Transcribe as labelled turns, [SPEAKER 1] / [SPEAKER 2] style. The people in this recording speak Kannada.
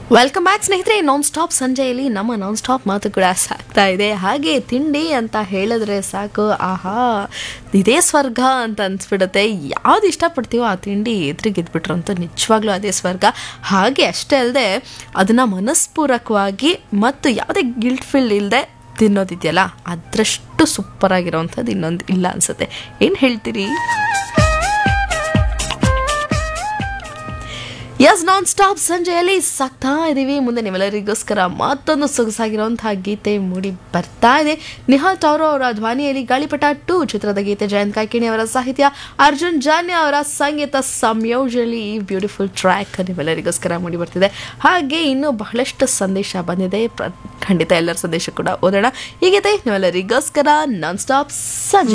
[SPEAKER 1] ವೆಲ್ಕಮ್ ಬ್ಯಾಕ್ ಸ್ನೇಹಿತರೆ ನಾನ್ ಸ್ಟಾಪ್ ಸಂಜೆಯಲ್ಲಿ ನಮ್ಮ ನಾನ್ ಸ್ಟಾಪ್ ಮಾತು ಕೂಡ ಸಾಕ್ತಾ ಇದೆ ಹಾಗೆ ತಿಂಡಿ ಅಂತ ಹೇಳಿದ್ರೆ ಸಾಕು ಆಹಾ ಇದೇ ಸ್ವರ್ಗ ಅಂತ ಅನ್ಸ್ಬಿಡುತ್ತೆ ಯಾವ್ದು ಇಷ್ಟಪಡ್ತೀವೋ ಆ ತಿಂಡಿ ಎದುರಿಗೆ ಇದ್ಬಿಟ್ರು ಅಂತ ನಿಜವಾಗ್ಲೂ ಅದೇ ಸ್ವರ್ಗ ಹಾಗೆ ಅಷ್ಟೇ ಅಲ್ಲದೆ ಅದನ್ನು ಮನಸ್ಪೂರ್ವಕವಾಗಿ ಮತ್ತು ಯಾವುದೇ ಗಿಲ್ಟ್ ಫೀಲ್ ಇಲ್ಲದೆ ತಿನ್ನೋದಿದೆಯಲ್ಲ ಅದರಷ್ಟು ಸೂಪರ್ ಆಗಿರೋವಂಥದ್ದು ಇನ್ನೊಂದು ಇಲ್ಲ ಅನ್ಸುತ್ತೆ ಏನು ಹೇಳ್ತೀರಿ ಎಸ್ ನಾನ್ ಸ್ಟಾಪ್ ಸಂಜೆಯಲ್ಲಿ ಸಾಕ್ತಾ ಇದ್ದೀವಿ ಮುಂದೆ ನೀವೆಲ್ಲರಿಗೋಸ್ಕರ ಮತ್ತೊಂದು ಸೊಗಸಾಗಿರುವಂತಹ ಗೀತೆ ಮೂಡಿ ಬರ್ತಾ ಇದೆ ನಿಹಾಲ್ ಟೌರೋ ಅವರ ಧ್ವನಿಯಲ್ಲಿ ಗಾಳಿಪಟ ಟು ಚಿತ್ರದ ಗೀತೆ ಜಯಂತ್ ಕಾಯ್ಕಿಣಿ ಅವರ ಸಾಹಿತ್ಯ ಅರ್ಜುನ್ ಜಾನ್ಯ ಅವರ ಸಂಗೀತ ಸಂಯೋಜನೆಯಲ್ಲಿ ಈ ಬ್ಯೂಟಿಫುಲ್ ಟ್ರ್ಯಾಕ್ ನೀವೆಲ್ಲರಿಗೋಸ್ಕರ ಮೂಡಿ ಬರ್ತಿದೆ ಹಾಗೆ ಇನ್ನೂ ಬಹಳಷ್ಟು ಸಂದೇಶ ಬಂದಿದೆ ಪ್ರ- ಖಂಡಿತ ಎಲ್ಲರ ಸಂದೇಶ ಕೂಡ ಓದೋಣ ಈ ಗೀತೆ ನೀವೆಲ್ಲರಿಗೋಸ್ಕರ ನಾನ್ ಸ್ಟಾಪ್ ಸಂಜೆ